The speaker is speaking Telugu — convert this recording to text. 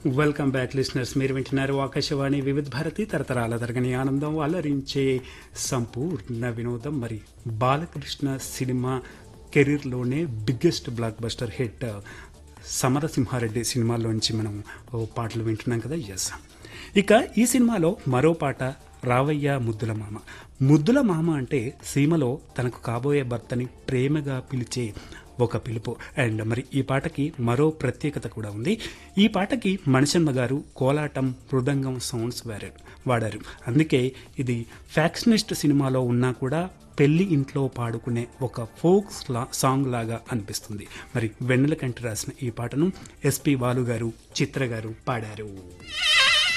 వెల్కమ్ బ్యాక్ లిస్నర్స్ మీరు వింటున్నారు ఆకాశవాణి వివిధ భారతి తరతరాల తరగని ఆనందం అలరించే సంపూర్ణ వినోదం మరి బాలకృష్ణ సినిమా కెరీర్లోనే biggest blockbuster hit Samarasimha Reddy సినిమాలోంచి మనం ఓ పాటలు వింటున్నాం కదా ఎస్ ఇక ఈ సినిమాలో మరో పాట రావయ్య ముద్దుల మామ ముద్దుల మామ అంటే సీమలో తనకు కాబోయే భర్తని ప్రేమగా పిలిచే ఒక పిలుపు అండ్ మరి ఈ పాటకి మరో ప్రత్యేకత కూడా ఉంది ఈ పాటకి మణిశర్మ గారు కోలాటం మృదంగం సౌండ్స్ వాడారు వాడారు అందుకే ఇది ఫ్యాక్షనిస్ట్ సినిమాలో ఉన్నా కూడా పెళ్లి ఇంట్లో పాడుకునే ఒక ఫోక్ సాంగ్ లాగా అనిపిస్తుంది మరి వెన్నెల కంటి రాసిన ఈ పాటను ఎస్పి బాలు గారు చిత్ర గారు పాడారు